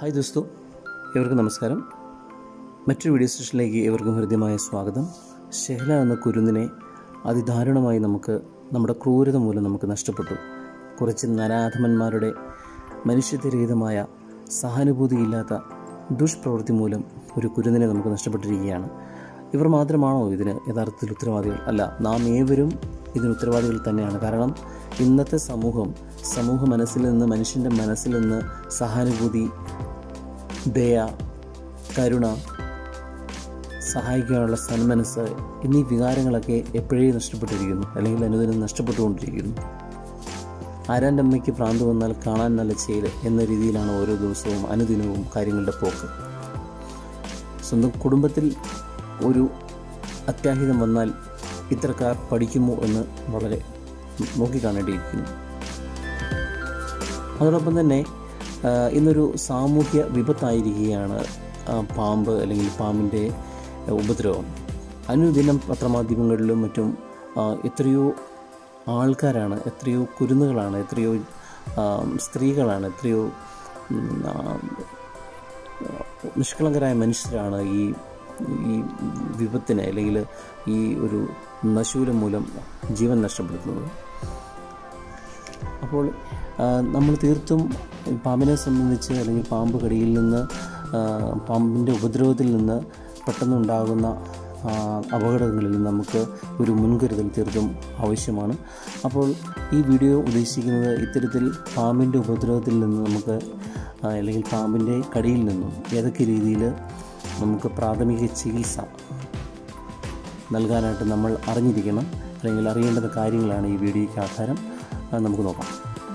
hi ദോസ്തു ഏവർക്കും നമസ്കാരം മറ്റൊരു വീഡിയോ സെഷനിലേക്ക് ഏവർക്കും ഹൃദ്യമായ സ്വാഗതം ഷെഹ്ല എന്ന കുരുന്നിനെ അതിദാരുണമായി നമുക്ക് നമ്മുടെ ക്രൂരത മൂലം നമുക്ക് നഷ്ടപ്പെട്ടു കുറച്ച് നരാധമന്മാരുടെ മനുഷ്യത്വരഹിതമായ സഹാനുഭൂതിയില്ലാത്ത ദുഷ്പ്രവൃത്തി മൂലം ഒരു കുരുന്നിനെ നമുക്ക് നഷ്ടപ്പെട്ടിരിക്കുകയാണ് ഇവർ മാത്രമാണോ ഇതിന് യഥാർത്ഥത്തിൽ ഉത്തരവാദികൾ അല്ല നാം ഏവരും ഇതിന് ഉത്തരവാദികൾ തന്നെയാണ് കാരണം ഇന്നത്തെ സമൂഹം സമൂഹ മനസ്സിൽ നിന്ന് മനുഷ്യൻ്റെ മനസ്സിൽ നിന്ന് സഹാനുഭൂതി ദയ കരുണ സഹായിക്കാനുള്ള സന്മനസ് എന്നീ വികാരങ്ങളൊക്കെ എപ്പോഴേ നഷ്ടപ്പെട്ടിരിക്കുന്നു അല്ലെങ്കിൽ അനുദിനം നഷ്ടപ്പെട്ടുകൊണ്ടിരിക്കുന്നു ആരാൻ്റെ അമ്മയ്ക്ക് ഭ്രാന്ത് വന്നാൽ കാണാൻ നല്ല ചേര് എന്ന രീതിയിലാണ് ഓരോ ദിവസവും അനുദിനവും കാര്യങ്ങളുടെ പോക്ക് സ്വന്തം കുടുംബത്തിൽ ഒരു അത്യാഹിതം വന്നാൽ ഇത്തരക്കാർ പഠിക്കുമോ എന്ന് വളരെ നോക്കിക്കാണേണ്ടിയിരിക്കുന്നു അതോടൊപ്പം തന്നെ ആ, ഇന്നൊരു സാമൂഹ്യ വിപത്തായിരിക്കുകയാണ് ആ, പാമ്പ് അല്ലെങ്കിൽ പാമ്പിൻ്റെ ഉപദ്രവം അനുദിനം പത്രമാധ്യമങ്ങളിലും മറ്റും ആ, എത്രയോ ആൾക്കാരാണ് എത്രയോ കുരുന്നുകളാണ് എത്രയോ ആ, സ്ത്രീകളാണ് എത്രയോ ഉം, ആ, നിഷ്കളങ്കരായ മനുഷ്യരാണ് ഈ ഈ വിപത്തിന് അല്ലെങ്കിൽ ഈ ഒരു നശൂലം മൂലം ജീവൻ നഷ്ടപ്പെടുത്തുന്നത് അപ്പോൾ ആ, നമ്മൾ തീർത്തും പാമ്പിനെ സംബന്ധിച്ച് അല്ലെങ്കിൽ പാമ്പ് കടിയിൽ നിന്ന് ആ, പാമ്പിൻ്റെ ഉപദ്രവത്തിൽ നിന്ന് പെട്ടെന്നുണ്ടാകുന്ന ആ, അപകടങ്ങളിൽ നിന്ന് നമുക്ക് ഒരു മുൻകരുതൽ തീർത്തും ആവശ്യമാണ് അപ്പോൾ ഈ വീഡിയോ ഉദ്ദേശിക്കുന്നത് ഇത്തരത്തിൽ പാമ്പിൻ്റെ ഉപദ്രവത്തിൽ നിന്ന് നമുക്ക് ആ, അല്ലെങ്കിൽ പാമ്പിൻ്റെ കടിയിൽ നിന്നും ഏതൊക്കെ രീതിയിൽ നമുക്ക് പ്രാഥമിക ചികിത്സ നൽകാനായിട്ട് നമ്മൾ അറിഞ്ഞിരിക്കണം അല്ലെങ്കിൽ അറിയേണ്ടുന്ന കാര്യങ്ങളാണ് ഈ വീഡിയോയ്ക്ക് ആധാരം അത് നമുക്ക് നോക്കാം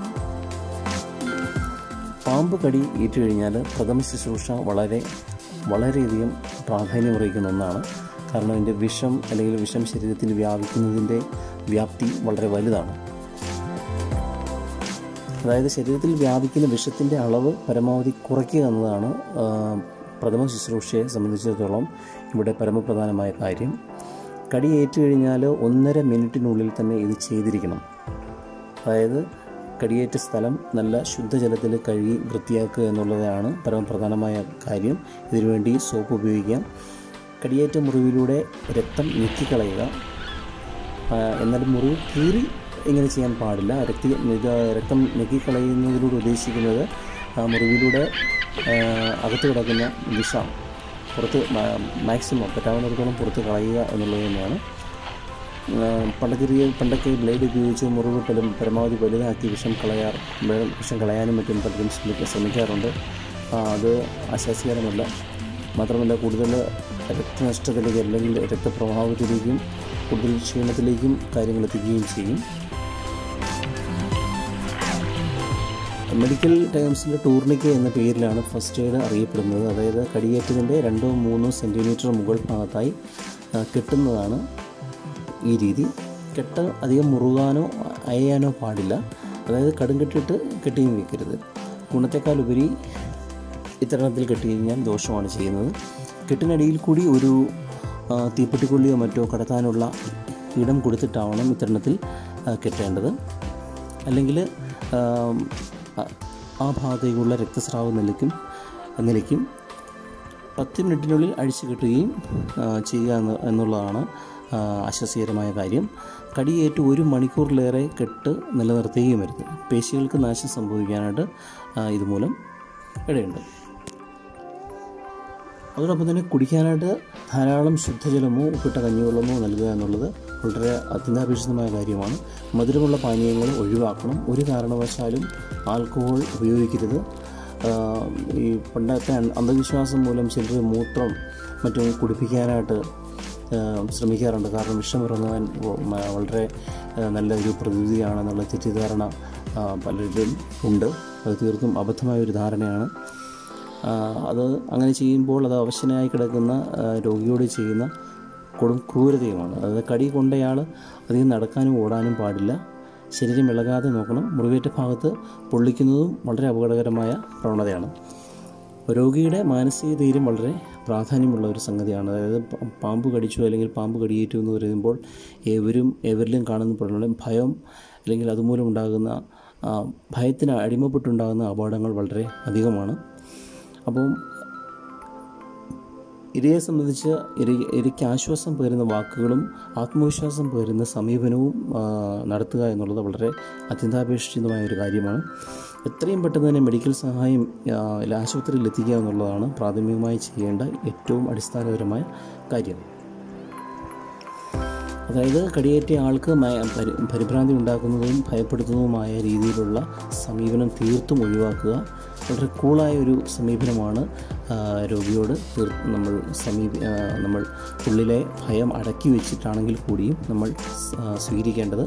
പാമ്പ് കടി ഏറ്റുകഴിഞ്ഞാൽ പ്രഥമ ശുശ്രൂഷ വളരെ വളരെയധികം പ്രാധാന്യമറിയിക്കുന്ന ഒന്നാണ് കാരണം അതിൻ്റെ വിഷം അല്ലെങ്കിൽ വിഷം ശരീരത്തിൽ വ്യാപിക്കുന്നതിൻ്റെ വ്യാപ്തി വളരെ വലുതാണ് അതായത് ശരീരത്തിൽ വ്യാപിക്കുന്ന വിഷത്തിൻ്റെ അളവ് പരമാവധി കുറയ്ക്കുക എന്നതാണ് ആ, പ്രഥമ ശുശ്രൂഷയെ സംബന്ധിച്ചിടത്തോളം ഇവിടെ പരമപ്രധാനമായ കാര്യം കടി ഏറ്റുകഴിഞ്ഞാൽ ഒന്നര മിനിറ്റിനുള്ളിൽ തന്നെ ഇത് ചെയ്തിരിക്കണം അതായത് കടിയേറ്റ സ്ഥലം നല്ല ശുദ്ധജലത്തിൽ കഴുകി വൃത്തിയാക്കുക എന്നുള്ളതാണ് പരമപ്രധാനമായ കാര്യം ഇതിനുവേണ്ടി സോപ്പ് ഉപയോഗിക്കാം കടിയേറ്റ മുറിവിലൂടെ രക്തം ഞെക്കിക്കളയുക ആ, എന്നാൽ മുറിവ് കീറി ഇങ്ങനെ ചെയ്യാൻ പാടില്ല രക്തി ഇത് രക്തം ഞെക്കിക്കളയുന്നതിലൂടെ ഉദ്ദേശിക്കുന്നത് ആ മുറിവിലൂടെ ആ, അകത്ത് കിടക്കുന്ന വിഷം പുറത്ത് മാക്സിമം പറ്റാവുന്നിടത്തോളം പുറത്ത് കളയുക എന്നുള്ളത് തന്നെയാണ് ആ, പണ്ടൊക്കെ ഈ- പണ്ടൊക്കെ ബ്ലേഡ് ഉപയോഗിച്ച് മുറിവ് പല പരമാവധി വലുതാക്കി വിഷം കളയാർ വെ- വിഷം കളയാനും മറ്റും പലരും ശ്രമിക്ക ശ്രമിക്കാറുണ്ട് ആ, അത് ആശാസ്യകരമല്ല മാത്രമല്ല കൂടുതൽ രക്തനഷ്ടത്തിലേക്ക് അല്ലെങ്കിൽ രക്തപ്രവാഹത്തിലേക്കും കൂടുതൽ ക്ഷീണത്തിലേക്കും കാര്യങ്ങൾ എത്തിക്കുകയും ചെയ്യും മെഡിക്കൽ ടേംസിൽ ടൂർണിക്ക എന്ന പേരിലാണ് ഫസ്റ്റ് എയ്ഡ് അറിയപ്പെടുന്നത് അതായത് കടിയേറ്റതിൻ്റെ രണ്ടോ മൂന്നോ സെൻറ്റിമീറ്റർ മുകൾ ഭാഗത്തായി ആ, കെട്ടുന്നതാണ് ഈ രീതി കെട്ട് അധികം മുറുകാനോ അയയാനോ പാടില്ല അതായത് കടുംകെട്ടിട്ട് കെട്ടിയും വയ്ക്കരുത് ഗുണത്തെക്കാളുപരി ഇത്തരണത്തിൽ കെട്ടി കഴിഞ്ഞാൽ ദോഷമാണ് ചെയ്യുന്നത് കെട്ടിനടിയിൽ കൂടി ഒരു ആ, തീപ്പെട്ടിക്കൊള്ളിയോ മറ്റോ കടത്താനുള്ള ഇടം കൊടുത്തിട്ടാവണം ഇത്തരണത്തിൽ ആ, കെട്ടേണ്ടത് അല്ലെങ്കിൽ ആ ഭാഗത്തേക്കുള്ള രക്തസ്രാവം നിലയ്ക്കും നിലയ്ക്കും പത്ത് മിനിറ്റിനുള്ളിൽ അഴിച്ചു കെട്ടുകയും ആ, ചെയ്യുക എന്ന് എന്നുള്ളതാണ് ആ, ആശ്വാസകരമായ കാര്യം കടിയേറ്റ് ഒരു മണിക്കൂറിലേറെ കെട്ട് നിലനിർത്തുകയും വരുത് പേശികൾക്ക് നാശം സംഭവിക്കാനായിട്ട് ആ, ഇതുമൂലം ഇടയുണ്ട് അതോടൊപ്പം തന്നെ കുടിക്കാനായിട്ട് ധാരാളം ശുദ്ധജലമോ ഉപ്പിട്ട കഞ്ഞിവെള്ളമോ നൽകുക എന്നുള്ളത് വളരെ അത്യന്താപേക്ഷിതമായ കാര്യമാണ് മധുരമുള്ള പാനീയങ്ങൾ ഒഴിവാക്കണം ഒരു കാരണവശാലും ആൽക്കഹോൾ ഉപയോഗിക്കരുത് ആ, ഈ പണ്ടത്തെ അന്ധ- അന്ധവിശ്വാസം മൂലം ചിലർ മൂത്രം മറ്റും കുടിപ്പിക്കാനായിട്ട് ആ, ശ്രമിക്കാറുണ്ട് കാരണം വിഷമിറങ്ങാൻ വ- മ- വളരെ ആ, നല്ലൊരു പ്രതിവിധിയാണെന്നുള്ള തെറ്റിദ്ധാരണ ആ, പലരിലും ഉണ്ട് അത് തീർത്തും അബദ്ധമായ ഒരു ധാരണയാണ് ആ, അത് അങ്ങനെ ചെയ്യുമ്പോൾ അത് അവശനായി കിടക്കുന്ന ആ, രോഗിയോട് ചെയ്യുന്ന കൊടും ക്രൂരതയുമാണ് അതായത് കടി കൊണ്ടയാൾ അധികം നടക്കാനും ഓടാനും പാടില്ല ശരീരം ഇളകാതെ നോക്കണം മുറിവേറ്റ ഭാഗത്ത് പൊള്ളിക്കുന്നതും വളരെ അപകടകരമായ പ്രവണതയാണ് രോഗിയുടെ മാനസിക ധൈര്യം വളരെ പ്രാധാന്യമുള്ള ഒരു സംഗതിയാണ് അതായത് പ- പാമ്പ് കടിച്ചു അല്ലെങ്കിൽ പാമ്പ് കടിയേറ്റു എന്ന് പറയുമ്പോൾ ഏവരും ഏവരിലും കാണുന്ന പ്രകടനം ഭയം അല്ലെങ്കിൽ അതുമൂലം ഉണ്ടാകുന്ന ആ, ഭയത്തിന് അടിമപ്പെട്ടുണ്ടാകുന്ന അപകടങ്ങൾ വളരെ അധികമാണ് അപ്പം ഇരയെ സംബന്ധിച്ച് ഇര ഇരയ്ക്ക് ആശ്വാസം പകരുന്ന വാക്കുകളും ആത്മവിശ്വാസം പകരുന്ന സമീപനവും ആ, നടത്തുക എന്നുള്ളത് വളരെ അത്യന്താപേക്ഷിതമായ ഒരു കാര്യമാണ് എത്രയും പെട്ടെന്ന് തന്നെ മെഡിക്കൽ സഹായം ആ, ആശുപത്രിയിൽ എത്തിക്കുക എന്നുള്ളതാണ് പ്രാഥമികമായി ചെയ്യേണ്ട ഏറ്റവും അടിസ്ഥാനപരമായ കാര്യം അതായത് കടിയേറ്റ ആൾക്ക് മയ- പരി- പരിഭ്രാന്തി ഉണ്ടാക്കുന്നതും ഭയപ്പെടുത്തുന്നതുമായ രീതിയിലുള്ള സമീപനം തീർത്തും ഒഴിവാക്കുക വളരെ കൂളായ ഒരു സമീപനമാണ് ആ, രോഗിയോട് തീർ നമ്മൾ സമീപ ആ, നമ്മൾ ഉള്ളിലെ ഭയം അടക്കി വെച്ചിട്ടാണെങ്കിൽ കൂടിയും നമ്മൾ സ്- ആ, സ്വീകരിക്കേണ്ടത്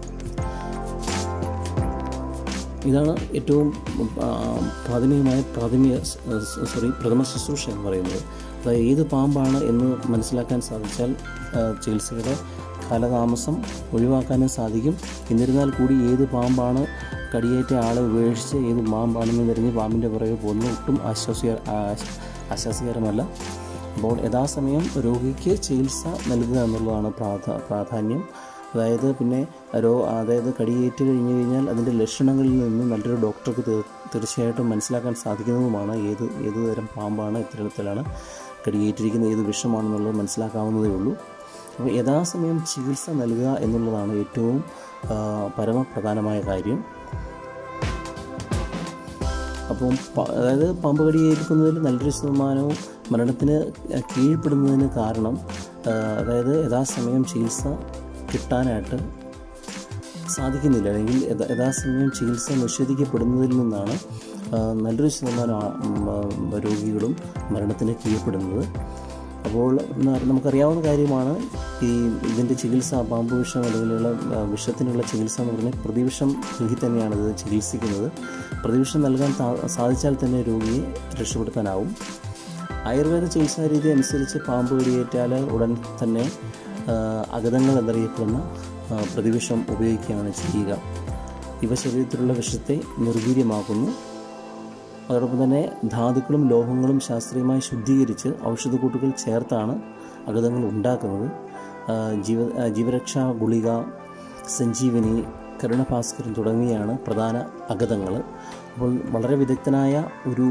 ഇതാണ് ഏറ്റവും ആ, പ്രാഥമികമായ പ്രാഥമിക സ്- സ്- സോറി പ്രഥമ ശുശ്രൂഷ എന്ന് പറയുന്നത് അതായത് ഏത് പാമ്പാണ് എന്ന് മനസ്സിലാക്കാൻ സാധിച്ചാൽ ആ, ചികിത്സയുടെ കാലതാമസം ഒഴിവാക്കാനും സാധിക്കും എന്നിരുന്നാൽ കൂടി ഏത് പാമ്പാണ് കടിയേറ്റ ആളെ ഉപേക്ഷിച്ച് ഏത് പാമ്പാണെന്ന് തിരിഞ്ഞ് പാമ്പിൻ്റെ പുറകെ പോകുന്നത് ഒട്ടും ആശ്വാസിക ആശ്- ആശ്വാസകരമല്ല അപ്പോൾ യഥാസമയം രോഗിക്ക് ചികിത്സ നൽകുക എന്നുള്ളതാണ് പ്രാധാ പ്രാധാന്യം അതായത് പിന്നെ രോ അതായത് കടിയേറ്റ് കഴിഞ്ഞ് കഴിഞ്ഞാൽ അതിൻ്റെ ലക്ഷണങ്ങളിൽ നിന്ന് നല്ലൊരു ഡോക്ടർക്ക് തീർ തീർച്ചയായിട്ടും മനസ്സിലാക്കാൻ സാധിക്കുന്നതുമാണ് ഏത് ഏത് തരം പാമ്പാണ് ഇത്തരത്തിലാണ് കടിയേറ്റിരിക്കുന്ന ഏത് വിഷമാണെന്നുള്ളത് മനസ്സിലാക്കാവുന്നതേ ഉള്ളൂ അപ്പോൾ യഥാസമയം ചികിത്സ നൽകുക എന്നുള്ളതാണ് ഏറ്റവും ആ, പരമപ്രധാനമായ കാര്യം അപ്പം പ- അതായത് പാമ്പ് കടിയേൽക്കുന്നതിൽ നല്ലൊരു ശതമാനവും മരണത്തിന് കീഴ്പ്പെടുന്നതിന് കാരണം ആ, അതായത് യഥാസമയം ചികിത്സ കിട്ടാനായിട്ട് സാധിക്കുന്നില്ല അല്ലെങ്കിൽ യഥാ- യഥാസമയം ചികിത്സ നിഷേധിക്കപ്പെടുന്നതിൽ നിന്നാണ് ആ, നല്ലൊരു ശതമാനം ആ- ഉം, ആ, രോഗികളും മരണത്തിന് കീഴ്പ്പെടുന്നത് അപ്പോൾ ന- നമുക്കറിയാവുന്ന കാര്യമാണ് ഈ ഇതിൻ്റെ ചികിത്സ പാമ്പ് വിഷം അല്ലെങ്കിൽ ആ, വിഷത്തിനുള്ള ചികിത്സ എന്ന് പറഞ്ഞാൽ പ്രതിവിഷം നൽകി തന്നെയാണ് ഇത് ചികിത്സിക്കുന്നത് പ്രതിവിഷം നൽകാൻ താ- സാധിച്ചാൽ തന്നെ രോഗിയെ രക്ഷപ്പെടുത്താനാവും ആയുർവേദ ചികിത്സാ രീതി അനുസരിച്ച് പാമ്പ് കടിയേറ്റാൽ ഉടൻ തന്നെ ആ, അഗതങ്ങൾ എന്നറിയപ്പെടുന്ന ആ, പ്രതിവിഷം ഉപയോഗിക്കുകയാണ് ചെയ്യുക ഇവ ശരീരത്തിലുള്ള വിഷത്തെ നിർവീര്യമാക്കുന്നു അതോടൊപ്പം തന്നെ ധാതുക്കളും ലോഹങ്ങളും ശാസ്ത്രീയമായി ശുദ്ധീകരിച്ച് ഔഷധക്കൂട്ടുകൾ ചേർത്താണ് അഗതങ്ങൾ ഉണ്ടാക്കുന്നത് ആ, ജീവ ആ, ജീവരക്ഷാ ഗുളിക സഞ്ജീവനി കരുണഭാസ്കരൻ തുടങ്ങിയാണ് പ്രധാന അഗതങ്ങൾ അപ്പോൾ വളരെ വിദഗ്ധനായ ഒരു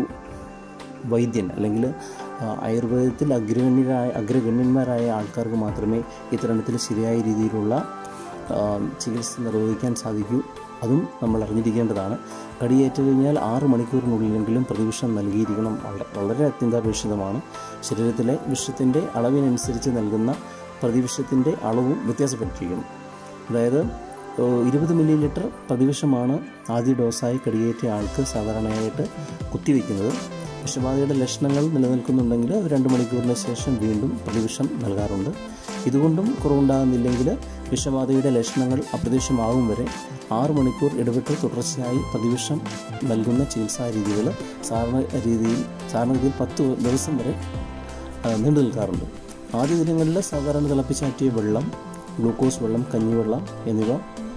വൈദ്യൻ അല്ലെങ്കിൽ ആ, ആയുർവേദത്തിൽ അഗ്രഗണ്യരായ അഗ്രഗണ്യന്മാരായ ആൾക്കാർക്ക് മാത്രമേ ഇത്തരണത്തിൽ ശരിയായ രീതിയിലുള്ള ആ, ചികിത്സ നിർവഹിക്കാൻ സാധിക്കൂ അതും നമ്മൾ അറിഞ്ഞിരിക്കേണ്ടതാണ് കടിയേറ്റ് കഴിഞ്ഞാൽ ആറ് മണിക്കൂറിനുള്ളിലെങ്കിലും പ്രതിവിഷം നൽകിയിരിക്കണം വള- വളരെ അത്യന്താപേക്ഷിതമാണ് ശരീരത്തിലെ വിഷത്തിൻ്റെ അളവിനനുസരിച്ച് നൽകുന്ന പ്രതിവിഷത്തിൻ്റെ അളവും വ്യത്യാസപ്പെട്ടിരിക്കുന്നു അതായത് ഏഹ്, ഇരുപത് മില്ലി ലിറ്റർ പ്രതിവിഷമാണ് ആദ്യ ഡോസായി കടിയേറ്റ ആൾക്ക് സാധാരണയായിട്ട് കുത്തിവെക്കുന്നത് വിഷബാധയുടെ ലക്ഷണങ്ങൾ നിലനിൽക്കുന്നുണ്ടെങ്കിൽ അത് രണ്ട് മണിക്കൂറിന് ശേഷം വീണ്ടും പ്രതിവിഷം നൽകാറുണ്ട് ഇതുകൊണ്ടും കുറവുണ്ടാകുന്നില്ലെങ്കിൽ വിഷബാധയുടെ ലക്ഷണങ്ങൾ അപ്രത്യക്ഷമാകും വരെ ആറ് മണിക്കൂർ ഇടവിട്ട് തുടർച്ചയായി പ്രതിവിഷം നൽകുന്ന ചികിത്സാ രീതികൾ സാധാരണ രീതിയിൽ സാധാരണ രീതിയിൽ പത്ത് ദിവസം വരെ ആ, നീണ്ടു നിൽക്കാറുണ്ട് ആദ്യ ദിനങ്ങളിൽ സാധാരണ തിളപ്പിച്ചാറ്റിയ വെള്ളം ഗ്ലൂക്കോസ് വെള്ളം കഞ്ഞിവെള്ളം എന്നിവ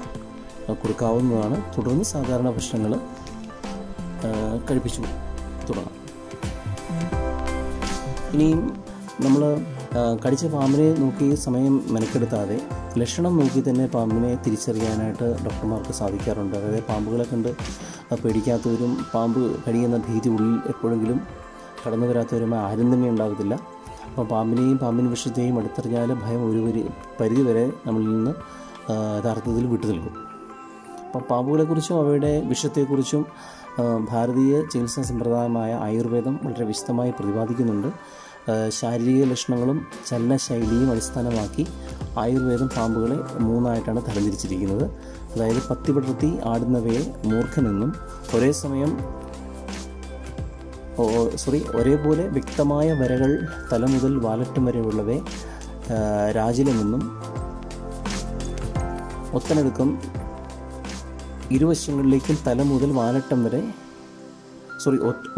ആ, കൊടുക്കാവുന്നതാണ് തുടർന്ന് സാധാരണ ഭക്ഷണങ്ങൾ കഴിപ്പിച്ചു തുടങ്ങാം ഇനിയും നമ്മൾ കടിച്ച പാമ്പിനെ നോക്കി സമയം മെനക്കെടുത്താതെ ലക്ഷണം നോക്കി തന്നെ പാമ്പിനെ തിരിച്ചറിയാനായിട്ട് ഡോക്ടർമാർക്ക് സാധിക്കാറുണ്ട് അതായത് പാമ്പുകളെ കണ്ട് ആ, പേടിക്കാത്തവരും പാമ്പ് കടിയുന്ന ഭീതി ഉള്ളിൽ എപ്പോഴെങ്കിലും കടന്നു വരാത്തവരുമായി ആരും തന്നെ ഉണ്ടാകത്തില്ല അപ്പോൾ പാമ്പിനെയും പാമ്പിന് വിഷത്തെയും അടുത്തറിഞ്ഞാൽ ഭയം ഒരു പരി പരിധി വരെ നമ്മളിൽ നിന്ന് ആ, യഥാർത്ഥത്തിൽ വിട്ടു നിൽക്കും അപ്പം പാമ്പുകളെക്കുറിച്ചും അവയുടെ വിഷത്തെക്കുറിച്ചും ആ, ഭാരതീയ ചികിത്സാ സമ്പ്രദായമായ ആയുർവേദം വളരെ വിശദമായി പ്രതിപാദിക്കുന്നുണ്ട് ആ, ശാരീരിക ലക്ഷണങ്ങളും ചലനശൈലിയും അടിസ്ഥാനമാക്കി ആയുർവേദം പാമ്പുകളെ മൂന്നായിട്ടാണ് തരംതിരിച്ചിരിക്കുന്നത് അതായത് പത്തി പടർത്തി ആടുന്നവയെ മൂർഖനെന്നും ഒരേ സമയം ഓ സോറി ഒരേപോലെ വ്യക്തമായ വരകൾ തല മുതൽ വാലറ്റം വരെയുള്ളവയെ ആ, രാജിലമെന്നും ഒത്തനടുക്കം ഇരുവശങ്ങളിലേക്കും തല മുതൽ വാലട്ടം വരെ സോറി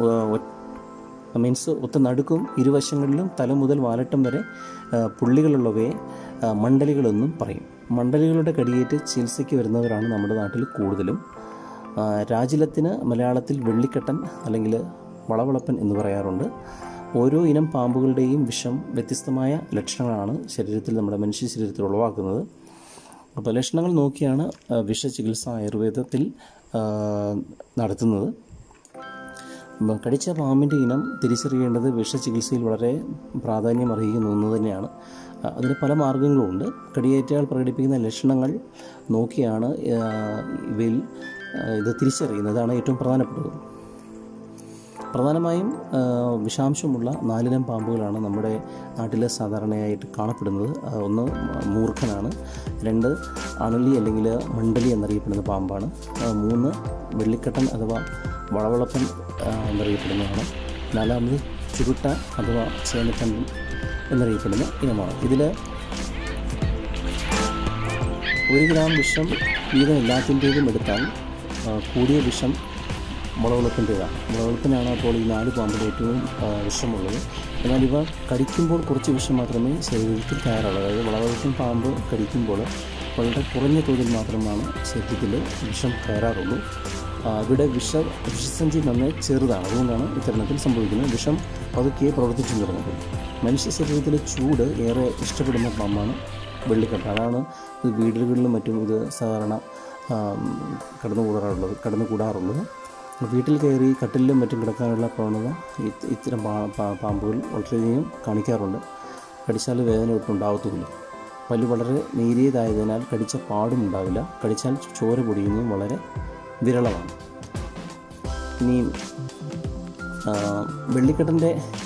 മീൻസ് ഒത്ത നടുക്കും ഇരുവശങ്ങളിലും തല മുതൽ വാലട്ടം വരെ ആ, പുള്ളികളുള്ളവയെ ആ, മണ്ഡലികളെന്നും പറയും മണ്ഡലികളുടെ കടിയേറ്റ് ചികിത്സയ്ക്ക് വരുന്നവരാണ് നമ്മുടെ നാട്ടിൽ കൂടുതലും ആ, രാജിലത്തിന് മലയാളത്തിൽ വെള്ളിക്കെട്ടൻ അല്ലെങ്കിൽ വളവളപ്പൻ എന്ന് പറയാറുണ്ട് ഓരോ ഇനം പാമ്പുകളുടെയും വിഷം വ്യത്യസ്തമായ ലക്ഷണങ്ങളാണ് ശരീരത്തിൽ നമ്മുടെ മനുഷ്യ ശരീരത്തിൽ ഉളവാക്കുന്നത് അപ്പോൾ ലക്ഷണങ്ങൾ നോക്കിയാണ് ആ, വിഷചികിത്സ ആയുർവേദത്തിൽ ആ, നടത്തുന്നത് ഉം, കടിച്ച പാമ്പിൻ്റെ ഇനം തിരിച്ചറിയേണ്ടത് വിഷചികിത്സയിൽ വളരെ പ്രാധാന്യം അർഹിക്കുന്ന ഒന്ന് തന്നെയാണ് ആ, അതിന് പല മാർഗങ്ങളുമുണ്ട് കടിയേറ്റയാൾ പ്രകടിപ്പിക്കുന്ന ലക്ഷണങ്ങൾ നോക്കിയാണ് ആ, ഇവയിൽ ആ, ഇത് തിരിച്ചറിയുന്നതാണ് ഏറ്റവും പ്രധാനപ്പെട്ടത് പ്രധാനമായും ആ, വിഷാംശമുള്ള നാലിനം പാമ്പുകളാണ് നമ്മുടെ നാട്ടിൽ സാധാരണയായിട്ട് കാണപ്പെടുന്നത് ആ, ഒന്ന് മൂർഖനാണ് രണ്ട് അണലി അല്ലെങ്കിൽ മണ്ടലി എന്നറിയപ്പെടുന്ന പാമ്പാണ് ആ, മൂന്ന് വെള്ളിക്കട്ടൻ അഥവാ വളവളപ്പൻ ആ, എന്നറിയപ്പെടുന്നതാണ് നാലാമത് ചുരുട്ട അഥവാ ചേനക്കണ്ടൻ എന്നറിയപ്പെടുന്ന ഇനമാണ് ഇതിൽ ഒരു ഗ്രാം വിഷം വീതം എല്ലാത്തിൻ്റെയും എടുത്താൽ ആ, കൂടിയ വിഷം മുളവെളുപ്പിൻ്റേതാണ് മുളവെളുപ്പിനാണ് അപ്പോൾ ഈ നാല് പാമ്പിൽ ഏറ്റവും ആ, വിഷമുള്ളത് എന്നാൽ ഇവ കടിക്കുമ്പോൾ കുറച്ച് വിഷം മാത്രമേ ശരീരത്തിൽ കയറുള്ളൂ അതായത് വളവെളുപ്പൻ പാമ്പ് കടിക്കുമ്പോൾ വളരെ കുറഞ്ഞ തോതിൽ മാത്രമാണ് ശരീരത്തിൽ വിഷം കയറാറുള്ളൂ ആ, ഇവിടെ വിഷ വിഷസഞ്ചി നന്നേ ചെറുതാണ് അതുകൊണ്ടാണ് ഇത്തരണത്തിൽ സംഭവിക്കുന്നത് വിഷം പതുക്കെ പ്രവർത്തിച്ചു തുടങ്ങുന്നത് മനുഷ്യ ശരീരത്തിലെ ചൂട് ഏറെ ഇഷ്ടപ്പെടുന്ന പാമ്പാണ് വെള്ളിക്കട്ട അതാണ് ഇത് വീടുകളിലും മറ്റും ഇത് സാധാരണ ആ, കടന്നു കൂടാറുള്ളത് കടന്നു കൂടാറുള്ളത് വീട്ടിൽ കയറി കട്ടിലിലും മറ്റും കിടക്കാനുള്ള പ്രവണത ഇത് ഇത്തരം പാ പാ- പാമ്പുകൾ വളരെയധികം കാണിക്കാറുണ്ട് കടിച്ചാൽ വേദന ഒട്ടും ഉണ്ടാവത്തുമില്ല പല്ല് വളരെ നേരിയതായതിനാൽ കടിച്ച പാടും ഉണ്ടാവില്ല കടിച്ചാൽ ചോര പൊടിയുന്നതും വളരെ വിരളമാണ് ഇനി ആ, വെള്ളിക്കെട്ടൻ്റെ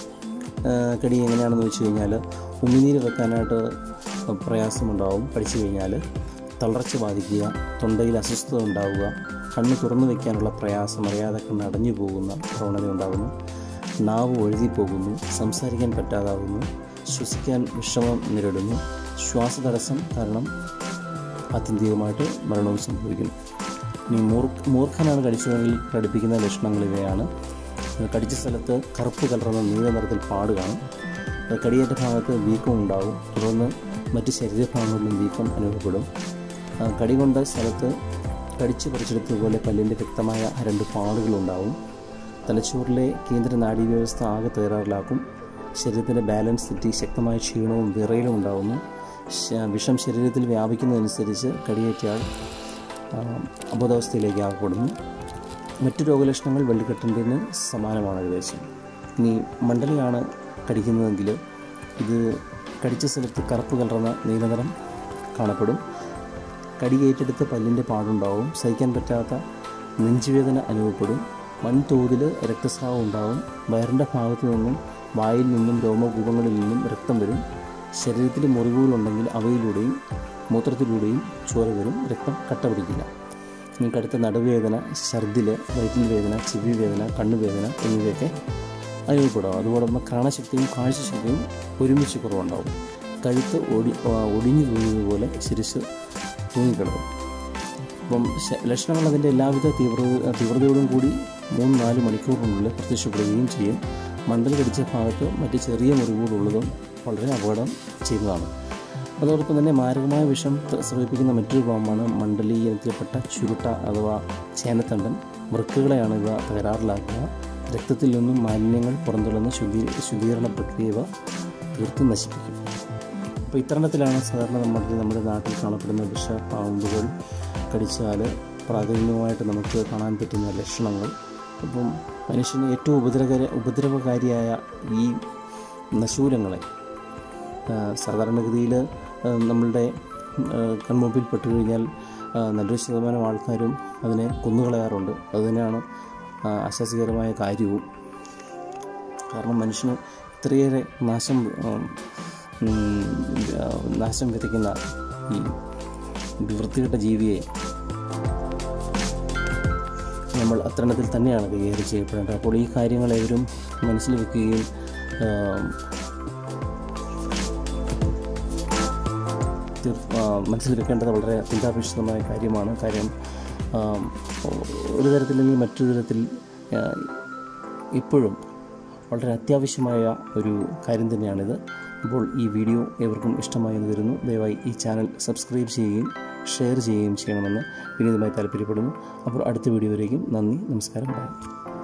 ആ, കടി എങ്ങനെയാണെന്ന് വെച്ച് കഴിഞ്ഞാൽ ഉമിനീര് വെക്കാനായിട്ട് പ്രയാസമുണ്ടാവും കടിച്ചു കഴിഞ്ഞാൽ തളർച്ച ബാധിക്കുക തൊണ്ടയിൽ അസ്വസ്ഥത ഉണ്ടാവുക കണ്ണ് തുറന്നു വയ്ക്കാനുള്ള പ്രയാസം അറിയാതെ കണ്ണ് അടഞ്ഞു പോകുന്ന പ്രവണത ഉണ്ടാകുന്നു നാവ് ഒഴുകി പോകുന്നു സംസാരിക്കാൻ പറ്റാതാവുന്നു ശ്വസിക്കാൻ വിഷമം നേരിടുന്നു ശ്വാസതടസ്സം കാരണം ആത്യന്തികമായിട്ട് മരണവും സംഭവിക്കുന്നു ഇനി മൂർ മൂർഖനാണ് കടിച്ചതെങ്കിൽ പ്രകടിപ്പിക്കുന്ന ലക്ഷണങ്ങൾ ഇവയാണ് കടിച്ച സ്ഥലത്ത് കറുപ്പ് കലർന്ന നീല നിറത്തിൽ പാട് കാണും കടിയേറ്റ ഭാഗത്ത് വീക്കം ഉണ്ടാവും തുടർന്ന് മറ്റ് ശരീരഭാഗങ്ങളിലും വീക്കം അനുഭവപ്പെടും ആ, കടി കൊണ്ട സ്ഥലത്ത് കടിച്ചു പറിച്ചെടുത്തതുപോലെ പല്ലിൻ്റെ വ്യക്തമായ രണ്ട് പാടുകളുണ്ടാവും തലച്ചോറിലെ കേന്ദ്ര നാഡീവ്യവസ്ഥ ആകെ തകരാറിലാക്കും ശരീരത്തിൻ്റെ ബാലൻസ് തെറ്റി ശക്തമായ ക്ഷീണവും വിറയലും ഉണ്ടാകുന്നു ശ- വിഷം ശരീരത്തിൽ വ്യാപിക്കുന്നതനുസരിച്ച് കടിയേറ്റയാൾ ആ, അബോധാവസ്ഥയിലേക്ക് ആകപ്പെടുന്നു മറ്റു രോഗലക്ഷണങ്ങൾ വെള്ളിക്കെട്ടിൻ്റെ സമാനമാണ് ഏകദേശം ഇനി മണ്ഡലയാണ് കടിക്കുന്നതെങ്കിൽ ഇത് കടിച്ച സ്ഥലത്ത് കറുപ്പ് കലർന്ന നീലനിറം കാണപ്പെടും കടിയേറ്റെടുത്ത് പല്ലിൻ്റെ പാടുണ്ടാവും സഹിക്കാൻ പറ്റാത്ത നെഞ്ചുവേദന അനുഭവപ്പെടും വൻതോതിൽ രക്തസ്രാവം ഉണ്ടാവും വയറിൻ്റെ ഭാഗത്തു നിന്നും വായിൽ നിന്നും രോമകൂപങ്ങളിൽ നിന്നും രക്തം വരും ശരീരത്തിൽ മുറിവുകളുണ്ടെങ്കിൽ അവയിലൂടെയും മൂത്രത്തിലൂടെയും ചോര വരും രക്തം കട്ട പിടിക്കില്ല ഇനി കടുത്ത നടുവേദന ഛർദിൽ വയറ്റിൽ വേദന ചെവി വേദന കണ്ണുവേദന എന്നിവയൊക്കെ അനുഭവപ്പെടാം അതുപോലെ കാണശക്തിയും കാഴ്ചശക്തിയും ഒരുമിച്ച് കുറവുണ്ടാവും കഴുത്ത് ഒടി ആ, ഒടിഞ്ഞു തൂങ്ങിയതുപോലെ ശിരസ് തൂങ്ങിക്കിടക്കും അപ്പം ശ- ലക്ഷണങ്ങൾ അതിൻ്റെ എല്ലാവിധ തീവ്രത തീവ്രതയോടും കൂടി മൂന്ന് നാല് മണിക്കൂറിനുള്ളിൽ പ്രത്യക്ഷപ്പെടുകയും ചെയ്യും മണ്ടൽ കടിച്ച ഭാഗത്ത് മറ്റ് ചെറിയ മുറിവുകളുള്ളതും വളരെ അപകടം ചെയ്യുന്നതാണ് അതോടൊപ്പം തന്നെ മാരകമായ വിഷം ത- സ്രവിപ്പിക്കുന്ന മറ്റൊരു പാമ്പാണ് മണ്ഡലി ഇനത്തിൽപ്പെട്ട ചുരുട്ട അഥവാ ചേനത്തണ്ടൻ വൃക്കുകളെയാണ് ഇവ തകരാറിലാക്കുക രക്തത്തിൽ നിന്നും മാലിന്യങ്ങൾ പുറന്തള്ളുന്ന ശുദ്ധീ ശുദ്ധീകരണ പ്രക്രിയ ഇവ തീർത്തും നശിപ്പിക്കും അപ്പോൾ ഇത്തരണത്തിലാണ് സാധാരണ നമ്മുടെ നമ്മുടെ നാട്ടിൽ കാണപ്പെടുന്ന വിഷ പാമ്പുകൾ കടിച്ചാൽ പ്രാഥമികമായിട്ട് നമുക്ക് കാണാൻ പറ്റുന്ന ലക്ഷണങ്ങൾ അപ്പം മനുഷ്യന് ഏറ്റവും ഉപദ്രവകര ഉപദ്രവകാരിയായ ഈ നശൂലങ്ങളെ ആ, സാധാരണഗതിയിൽ ആ, നമ്മളുടെ ആ, കൺമുമ്പിൽ പെട്ടു കഴിഞ്ഞാൽ ആ, നല്ലൊരു ശതമാനം ആൾക്കാരും അതിനെ കൊന്നുകളയാറുണ്ട് അതുതന്നെയാണ് ആ, ആശ്വാസകരമായ കാര്യവും കാരണം മനുഷ്യന് ഇത്രയേറെ നാശം ഉം, ഉം, ആ, നാശം വിതയ്ക്കുന്ന ഈ വൃത്തികെട്ട ജീവിയെ നമ്മൾ അത്തരണത്തിൽ തന്നെയാണ് കൈകാര്യം ചെയ്യപ്പെടേണ്ടത് അപ്പോൾ ഈ കാര്യങ്ങൾ ഏവരും മനസ്സിൽ വെക്കുകയും ആ, തീർ- ആ, മനസ്സിൽ വെക്കേണ്ടത് വളരെ അത്യന്താപേക്ഷിതമായ കാര്യമാണ് കാര്യം ആ, ഒരു തരത്തിലെങ്കിൽ മറ്റൊരു തരത്തിൽ ആ, ഇപ്പോഴും വളരെ അത്യാവശ്യമായ ഒരു കാര്യം തന്നെയാണിത് അപ്പോൾ ഈ വീഡിയോ ഏവർക്കും ഇഷ്ടമായി എന്ന് വരുന്നു ദയവായി ഈ ചാനൽ സബ്സ്ക്രൈബ് ചെയ്യുകയും ഷെയർ ചെയ്യുകയും ചെയ്യണമെന്ന് വിനീതമായി താല്പര്യപ്പെടുന്നു അപ്പോൾ അടുത്ത വീഡിയോ വരേക്കും നന്ദി നമസ്കാരം ബൈ